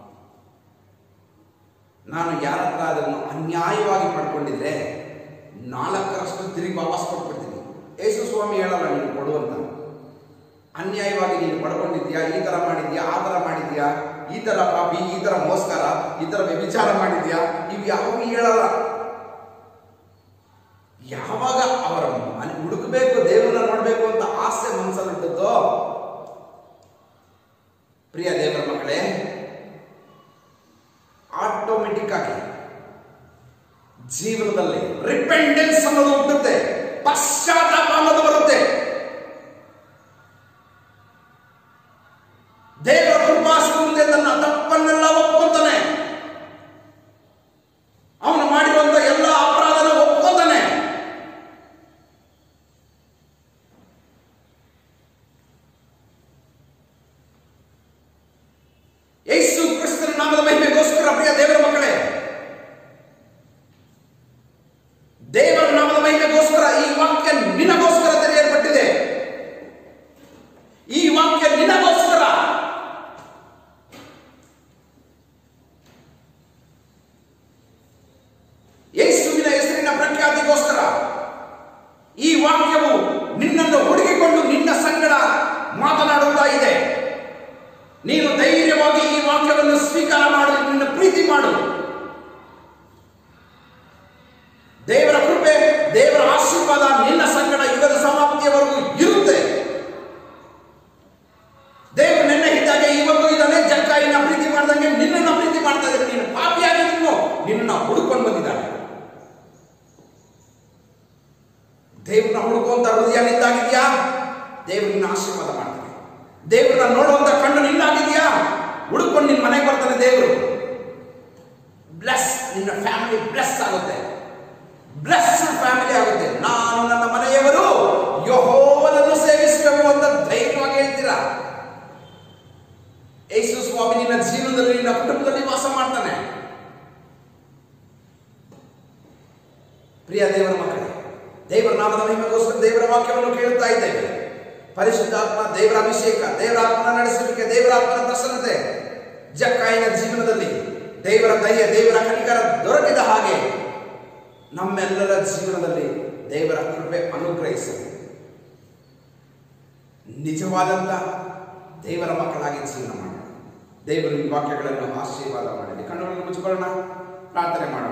ನಾನು ಯಾರ ಹತ್ರ ಅದನ್ನು ಅನ್ಯಾಯವಾಗಿ ಪಡ್ಕೊಂಡಿದ್ರೆ ನಾಲ್ಕರಷ್ಟು ತಿರುಗಿ ವಾಪಸ್ ಕೊಟ್ಬಿಡ್ತೀನಿ ಯೇಸು ಸ್ವಾಮಿ ಹೇಳಲ್ಲ ನೀನು ಕೊಡುವಂತ ಅನ್ಯಾಯವಾಗಿ ನೀನು ಪಡ್ಕೊಂಡಿದ್ಯಾ ಈ ತರ ಮಾಡಿದ್ಯಾ ಆ ತರ ಮಾಡಿದ್ಯಾ ಈ ತರ ಪಾಪಿ ಈ ತರ ಮೋಸ್ಕರ ಈ ತರ ವ್ಯಭಿಚಾರ ಮಾಡಿದ್ಯಾ ಇವು ಯಾವ ಹೇಳಲ್ಲ ಯಾವಾಗ ಅವರ ಮನೆ ಹುಡುಕಬೇಕು ದೇವರನ್ನ ನೋಡ್ಬೇಕು ಅಂತ ಆಸೆ ಮನಸ್ಸಲ್ಲಿ ಹುಟ್ಟುತ್ತೋ ಪ್ರಿಯ ದೇವರ ಮಕ್ಕಳೇ ಆಟೋಮೆಟಿಕ್ ಆಗಿ ಜೀವನದಲ್ಲಿ ರಿಪೆಂಡೆನ್ಸ್ ಅನ್ನೋದು ಹುಟ್ಟುತ್ತೆ ಪಶ್ಚಾತ್ತಾಪ ಅನ್ನೋದು ಬರುತ್ತೆ ದೇವರ ಕೃಪಾಸನ ಮುಂದೆ ತನ್ನ ತಪ್ಪನ್ನೆಲ್ಲ ಒಪ್ಕೊಂತಾನೆ ಅವನು ಮಾಡಿರುವಂತ ಎಲ್ಲ ಅಪರಾಧನ ಒಪ್ಕೊಂತಾನೆ ಈ ವಾಕ್ಯವು ನಿನ್ನನ್ನು ಹುಡುಕಿಕೊಂಡು ನಿನ್ನ ಸಂಗಡ ಮಾತನಾಡುತ್ತಾ ಇದೆ ನೀನು ಧೈರ್ಯವಾಗಿ ಈ ವಾಕ್ಯವನ್ನು ಸ್ವೀಕಾರ ಮಾಡು ನಿನ್ನ ಪ್ರೀತಿ ಮಾಡು ದೇವರ ಕೃಪೆ ದೇವರ ಆಶೀರ್ವಾದ ನಿನ್ನ ಸಂಗಡ ಯುಗದ ಸಮಾಪ್ತಿಯವರೆಗೂ ಇರುತ್ತೆ ದೇವರು ನಿನ್ನ ಇದ್ದಾಗೆ ಇವತ್ತು ಇದನ್ನೇ ಜಕ್ಕಾಯಿನ ಪ್ರೀತಿ ಮಾಡ್ದಂಗೆ ನಿನ್ನನ್ನು ಪ್ರೀತಿ ಮಾಡ್ತಾ ಇದ್ದಾರೆ ನೀನು ಪಾಪಿಯಾಗಿ ನೀನು ನಿನ್ನ ಹುಡುಕೊಂಡು ಬಂದಿದ್ದಾನೆ ದೇವ್ರನ್ನ ಹುಡುಕುವಂತ ಹೃದಯ ನಿಂದಾಗಿದ್ಯಾ ದೇವ್ರು ನಿನ್ನ ಆಶೀರ್ವಾದ ಮಾಡ್ತಾನೆ ದೇವ್ರನ್ನ ನೋಡುವಂತ ಕಣ್ಣು ನಿನ್ನಾಗಿದ್ಯಾ ಹುಡುಕೊಂಡು ನಿನ್ನ ಮನೆಗೆ ಬರ್ತಾನೆ ದೇವರು ಬ್ಲೆಸ್ ನಿನ್ನ ಫ್ಯಾಮಿಲಿ ಬ್ಲೆಸ್ ಆಗುತ್ತೆ ಬ್ಲೆಸ್ ಫ್ಯಾಮಿಲಿ ಆಗುತ್ತೆ ನಾನು ನನ್ನ ಮನೆಯವರು ಯಹೋವನನ್ನು ಸೇವಿಸಬೇಕು ಅಂತ ಧೈರ್ಯವಾಗಿ ಹೇಳ್ತೀರಾ ಯೇಸು ಸ್ವಾಮಿ ನಿನ್ನ ಜೀವನದಲ್ಲಿ ನಿನ್ನ ಕುಟುಂಬದಲ್ಲಿ ವಾಸ ಮಾಡ್ತಾನೆ ಪ್ರಿಯ ದೇವರ ಮಕ್ಕಳೇ ದೇವರ ನಾಮದ ಮಹಿಮೆಗೋಸ್ಕರ ದೇವರ ವಾಕ್ಯವನ್ನು ಕೇಳುತ್ತಾ ಇದ್ದೇವೆ ಪರಿಶುದ್ಧಾತ್ಮ ದೇವರ ಅಭಿಷೇಕ ದೇವರ ಆತ್ಮನ ನಡೆಸುವಿಕೆ ದೇವರ ಆತ್ಮನ ಪ್ರಸನ್ನತೆ ಜಕ್ಕಾಯಿನ ಜೀವನದಲ್ಲಿ ದೇವರ ದಯ ದೇವರ ಕನಿಕರ ದೊರಕಿದ ಹಾಗೆ ನಮ್ಮೆಲ್ಲರ ಜೀವನದಲ್ಲಿ ದೇವರ ಕೃಪೆ ಅನುಗ್ರಹಿಸಲಿ ನಿಜವಾದಂತ ದೇವರ ಮಕ್ಕಳಾಗಿ ಜೀವನ ಮಾಡೋಣ ದೇವರು ಈ ವಾಕ್ಯಗಳನ್ನು ಆಶೀರ್ವಾದ ಮಾಡಲಿ ಕಣ್ಣುಗಳನ್ನು ಮುಚ್ಚಿಕೊಳ್ಳೋಣ ಪ್ರಾರ್ಥನೆ ಮಾಡೋಣ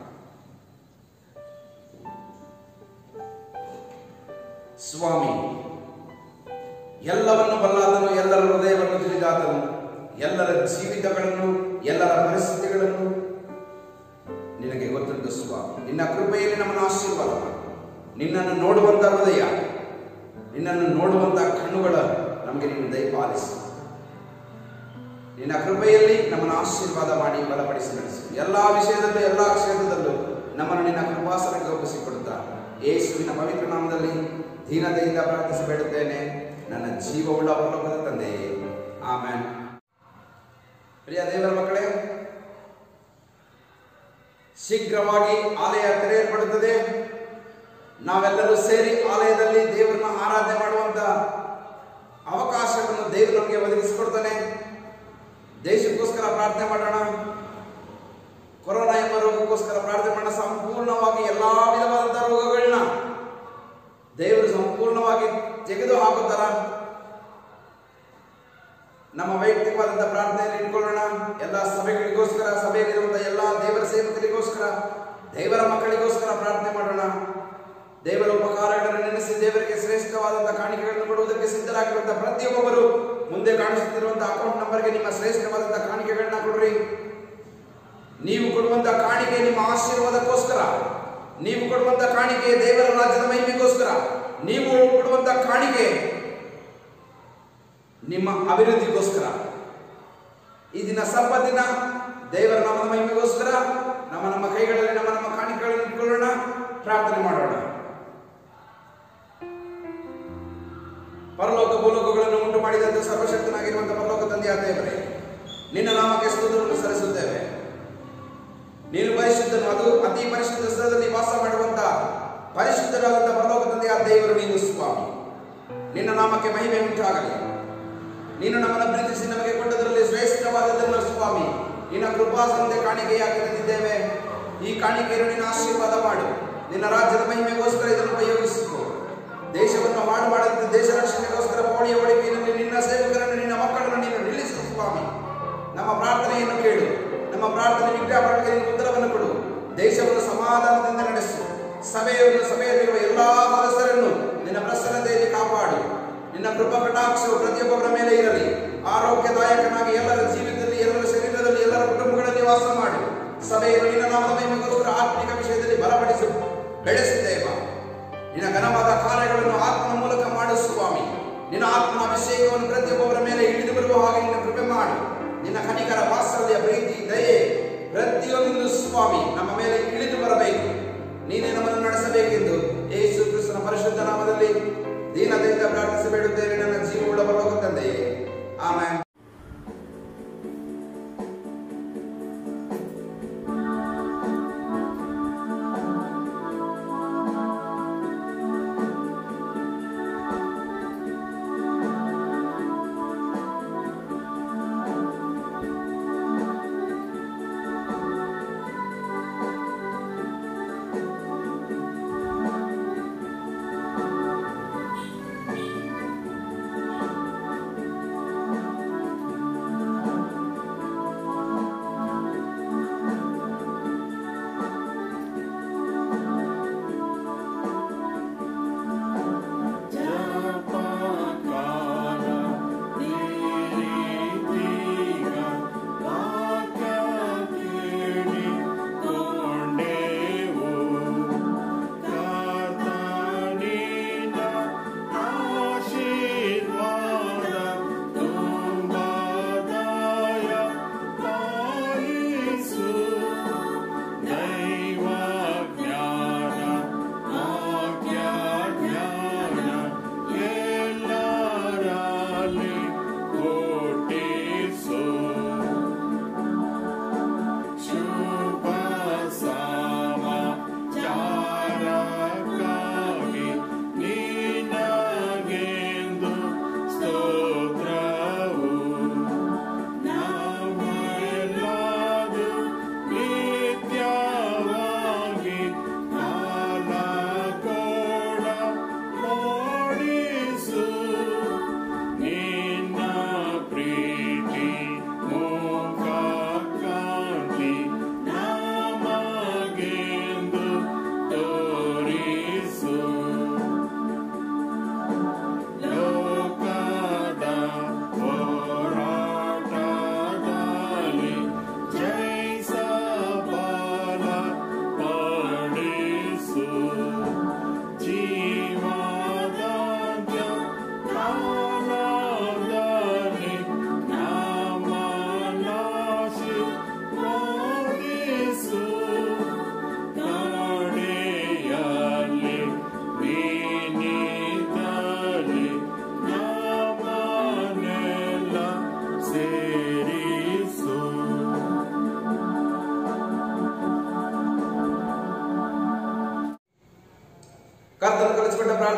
ಸ್ವಾಮಿ ಎಲ್ಲವನ್ನು ಬಲ್ಲಾದನು ಎಲ್ಲರ ಹೃದಯವನ್ನು ತಿಳಿದಾದನು ಎಲ್ಲರ ಜೀವಿತಗಳನ್ನು ಎಲ್ಲರ ಪರಿಸ್ಥಿತಿಗಳನ್ನು ನಿನಗೆ ಗೊತ್ತಿದ್ದು ಸ್ವಾಮಿ ನಿನ್ನ ಕೃಪೆಯಲ್ಲಿ ನಮ್ಮನ್ನು ಆಶೀರ್ವಾದ ಮಾಡು. ನಿನ್ನನ್ನು ನೋಡುವಂತ ಹೃದಯ ನಿನ್ನನ್ನು ನೋಡುವಂತ ಕಣ್ಣುಗಳ ನಮಗೆ ನೀನು ದಯಪಾಲಿಸು ನಿನ್ನ ಕೃಪೆಯಲ್ಲಿ ನಮ್ಮನ್ನು ಆಶೀರ್ವಾದ ಮಾಡಿ ಬಲಪಡಿಸಿ ನಡೆಸು ಎಲ್ಲಾ ವಿಷಯದಲ್ಲೂ ಎಲ್ಲಾ ಕ್ಷೇತ್ರದಲ್ಲೂ ನಮ್ಮನ್ನು ನಿನ್ನ ಕೃಪಾಸನಕ್ಕೆ ಒಪ್ಪಿಸಿಕೊಡುತ್ತಾ ಯೇಸುವಿನ ಪವಿತ್ರ ನಾಮದಲ್ಲಿ ದೀನತೆಯಿಂದ ಪ್ರಾರ್ಥಿಸಿ ಬೇಡುತ್ತೇನೆ ನನ್ನ ಜೀವವುಳ್ಳ ಪರಲೋಕದ ತಂದೆಯೇ ಆಮೇನ್ ಪ್ರಿಯ ದೇವರ ಮಕ್ಕಳೇ ಶೀಘ್ರವಾಗಿ ಆಲಯ ತೆರೆಯಲ್ಪಡುತ್ತದೆ ನಾವೆಲ್ಲರೂ ಸೇರಿ ಆಲಯದಲ್ಲಿ ದೇವರನ್ನ ಆರಾಧನೆ ಮಾಡುವಂತ ಅವಕಾಶವನ್ನು ದೇವರು ನಮಗೆ ಒದಗಿಸಿಕೊಡ್ತಾನೆ ದೇಶಕ್ಕೋಸ್ಕರ ಪ್ರಾರ್ಥನೆ ಮಾಡೋಣ ಕೊರೋನಾ ಎಂಬ ರೋಗಕ್ಕೋಸ್ಕರ ಪ್ರಾರ್ಥನೆ ಮಾಡೋಣ ಸಂಪೂರ್ಣವಾಗಿ ಎಲ್ಲಾ ವಿಧವಾದಂತಹ ರೋಗಗಳನ್ನ ದೇವರು ಸಂಪೂರ್ಣವಾಗಿ ತೆಗೆದು ಹಾಕುತ್ತಾರ ನಮ್ಮ ವೈಯಕ್ತಿಕವಾದಂತಹ ಪ್ರಾರ್ಥನೆಯಲ್ಲಿ ಇಟ್ಕೊಳ್ಳೋಣ ಎಲ್ಲ ಸಭೆಗಳಿಗೋಸ್ಕರ ಸಭೆಯಲ್ಲಿರುವಂತಹ ಎಲ್ಲ ದೇವರ ಸೇವಕರಿಗೋಸ್ಕರ ದೇವರ ಮಕ್ಕಳಿಗೋಸ್ಕರ ಪ್ರಾರ್ಥನೆ ಮಾಡೋಣ ದೇವರ ಉಪಕಾರಗಳನ್ನು ನೆನೆಸಿ ದೇವರಿಗೆ ಶ್ರೇಷ್ಠವಾದಂತಹ ಕಾಣಿಕೆಗಳನ್ನು ಕೊಡುವುದಕ್ಕೆ ಸಿದ್ಧರಾಗಿರುವಂತಹ ಪ್ರತಿಯೊಬ್ಬರು ಮುಂದೆ ಕಾಣಿಸುತ್ತಿರುವಂತಹ ಅಕೌಂಟ್ ನಂಬರ್ಗೆ ನಿಮ್ಮ ಶ್ರೇಷ್ಠವಾದಂತಹ ಕಾಣಿಕೆಗಳನ್ನ ಕೊಡ್ರಿ ನೀವು ಕೊಡುವಂತಹ ಕಾಣಿಕೆ ನಿಮ್ಮ ಆಶೀರ್ವಾದಕ್ಕೋಸ್ಕರ ನೀವು ಕೊಡುವಂತಹ ಕಾಣಿಕೆ ದೇವರ ರಾಜ್ಯದ ಮಹಿಮೆಗೋಸ್ಕರ ನೀವು ಕೊಡುವಂತಹ ಕಾಣಿಕೆ ನಿಮ್ಮ ಅಭಿವೃದ್ಧಿಗೋಸ್ಕರ ಈ ದಿನ ಸಂಪತ್ತಿನ ದೇವರ ನಾಮದ ಮಹಿಮೆಗೋಸ್ಕರ ನಮ್ಮ ನಮ್ಮ ಕೈಗಳಲ್ಲಿ ನಮ್ಮ ನಮ್ಮ ಕಾಣಿಕೆಗಳನ್ನು ಇಟ್ಕೊಳ್ಳೋಣ ಪ್ರಾರ್ಥನೆ ಮಾಡೋಣ ಪರಲೋಕ ಭೂಲೋಕಗಳನ್ನು ಉಂಟು ಮಾಡಿದಂತೆ ಸರ್ವಶಕ್ತನಾಗಿರುವಂತಹ ಪರಲೋಕ ತಂದೆಯ ದೇವರೇ ನಿನ್ನ ನಾಮಕ್ಕೆ ಸ್ತೋತ್ರವನ್ನು ಸಲ್ಲಿಸುತ್ತೇವೆ ನೀನು ಪರಿಶುದ್ಧನು ಅದು ಅತಿ ಪರಿಶುದ್ಧ ಸ್ಥಳದಲ್ಲಿ ವಾಸ ಮಾಡುವಂತ ಪರಿಶುದ್ಧರಾದಂತಹ ಪರಲೋಕ ತಂದೆಯ ದೇವರು ನೀನು ಸ್ವಾಮಿ ನಿನ್ನ ನಾಮಕ್ಕೆ ಮಹಿಮೆ ಉಂಟಾಗಲಿ ನೀನು ನಮ್ಮನ್ನು ಪ್ರೀತಿಸಿ ನಮಗೆ ಕೊಟ್ಟದರಲ್ಲಿ ಶ್ರೇಷ್ಠವಾದದನ್ನು ಸ್ವಾಮಿ ನಿನ್ನ ಕೃಪಾಸಂತೆ ಕಾಣಿಕೆಯಾಗಿ ತಂದಿದ್ದೇವೆ ಈ ಕಾಣಿಕೆಯನ್ನು ನಿನ್ನ ಆಶೀರ್ವಾದ ಮಾಡು ನಿನ್ನ ರಾಜ್ಯದ ಮಹಿಮೆಗೋಸ್ಕರ ಇದನ್ನು ಉಪಯೋಗಿಸಿಕೊ ದೇಶವನ್ನು ಹಾಳು ಮಾಡದಂತೆ ದೇಶ ರಕ್ಷಣೆಗೋಸ್ಕರ ಕೋಣೆಯ ಒಳಿಕೆಯಲ್ಲಿ ನಿನ್ನ ಸೇವಕರನ್ನು ನಿನ್ನ ಮಕ್ಕಳನ್ನು ನೀನು ನಿಲ್ಲಿಸು ಸ್ವಾಮಿ ನಮ್ಮ ಪ್ರಾರ್ಥನೆಯನ್ನು ಕೇಳು ನಮ್ಮ ಪ್ರಾರ್ಥನೆ ವಿಜ್ಞಾಪನೆಗೆ ನೀನು ಉತ್ತರವನ್ನು ಕೊಡು ದೇಶವನ್ನು ಸಮಾಧಾನದಿಂದ ನಡೆಸು ಸಭೆಯನ್ನು ಸಭೆಯಲ್ಲಿರುವ ಎಲ್ಲಾ ಸದಸ್ಯರನ್ನು ನಿನ್ನ ಪ್ರಸನ್ನತೆಯಲ್ಲಿ ಕಾಪಾಡು ನಿನ್ನ ಕೃಪಾ ಕಟಾಕ್ಷವು ಪ್ರತಿಯೊಬ್ಬರ ಮೇಲೆ ಇರಲಿ ಆರೋಗ್ಯದಾಯಕನಾಗಿ ಎಲ್ಲರ ಜೀವಿತದಲ್ಲಿ ಎಲ್ಲರ ಶರೀರದಲ್ಲಿ ಎಲ್ಲರ ಕುಟುಂಬಗಳಲ್ಲಿ ವಾಸ ಮಾಡು ಸಭೆಯನ್ನು ನಿನ್ನ ನಾಮದ ಮಹಿಮೆಗೋಸ್ಕರ ಆತ್ಮಿಕ ವಿಷಯದಲ್ಲಿ ಬಲಪಡಿಸು ಬೆಳೆಸುತ್ತೇವ ನಿನ್ನ ಘನವಾದ ಕಾರ್ಯಗಳನ್ನು ಆತ್ಮನ ಮೂಲಕ ಮಾಡು ಸ್ವಾಮಿ ನಿನ್ನ ಆತ್ಮನ ಅಭಿಷೇಕವನ್ನು ಪ್ರತಿಯೊಬ್ಬರ ಮೇಲೆ ಇಳಿದು ಬರುವ ಹಾಗೆ ನಿನ್ನ ಕೃಪೆ ಮಾಡು ನಿನ್ನ ಕನಿಕರ ವಾತ್ಸಲ್ಯ ಪ್ರೀತಿ ದಯೆ ಪ್ರತಿಯೊಂದು ಸ್ವಾಮಿ ನಮ್ಮ ಮೇಲೆ ಇಳಿದು ಬರಬೇಕು ನೀನೇ ನಮ್ಮನ್ನು ನಡೆಸಬೇಕೆಂದು ಯೇಸು ಕ್ರಿಸ್ತನ ಪರಿಶುದ್ಧ ನಾಮದಲ್ಲಿ ದೀನತೆಯಿಂದ ಪ್ರಾರ್ಥಿಸಿ ಬೇಡುತ್ತೇವೆ ನನ್ನ ಜೀವವುಳ್ಳ ಬರಬೇಕು ತಂದೆಯೇ ಆಮೇಲೆ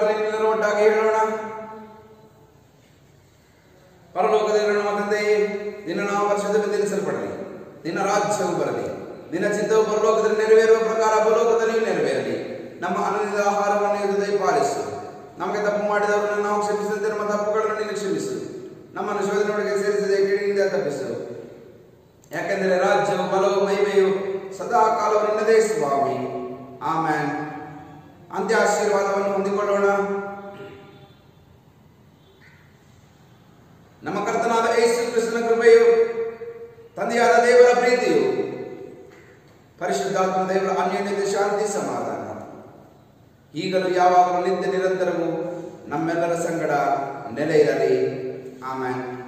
ಪ್ರಾರ್ಥನೆಯನ್ನು ಒಟ್ಟಾಗಿ ಹೇಳೋಣ ಪರಲೋಕದಲ್ಲಿರುವ ನಮ್ಮ ತಂದೆಯೇ ನಿನ್ನ ನಾಮ ಪರಿಶುದ್ಧವೆಂದೆನಿಸಲ್ಪಡಲಿ ನಿನ್ನ ರಾಜ್ಯವು ಬರಲಿ ನಿನ್ನ ಚಿತ್ತವು ಪರಲೋಕದಲ್ಲಿ ನೆರವೇರುವ ಪ್ರಕಾರ ಭೂಲೋಕದಲ್ಲಿಯೂ ನೆರವೇರಲಿ ನಮ್ಮ ಅನ್ನದ ಆಹಾರವನ್ನು ಇದು ದಯಪಾಲಿಸು ನಮಗೆ ತಪ್ಪು ಮಾಡಿದವರನ್ನು ನಾವು ಕ್ಷಮಿಸಿದಂತೆ ನಮ್ಮ ತಪ್ಪುಗಳನ್ನು ನೀನು ಕ್ಷಮಿಸು ನಮ್ಮನ್ನು ಶೋಧನೆಯೊಳಗೆ ಸೇರಿಸದೆ ಕೇಳಿನಿಂದ ತಪ್ಪಿಸು ಯಾಕೆಂದರೆ ರಾಜ್ಯವು ಬಲವು ಮಹಿಮೆಯು ಸದಾ ಕಾಲವು ನಿನ್ನದೇ ಸ್ವಾಮಿ ಆಮೇನ್ ಅಂತ್ಯ ಆಶೀರ್ವಾದವನ್ನು ಹೊಂದಿಕೊಳ್ಳೋಣ ನಮ್ಮ ಕರ್ತನಾದ ಯೇಸು ಕ್ರಿಸ್ತನ ಕೃಪೆಯು ತಂದೆಯಾದ ದೇವರ ಪ್ರೀತಿಯು ಪರಿಶುದ್ಧಾತ್ಮ ದೇವರ ಅನ್ಯೋನ್ಯತೆ ಶಾಂತಿ ಸಮಾಧಾನ ಈಗಲೂ ಯಾವಾಗಲೂ ನಿತ್ಯ ನಿರಂತರವೂ ನಮ್ಮೆಲ್ಲರ ಸಂಗಡ ನೆಲೆ ಇರಲಿ ಆಮೇಲೆ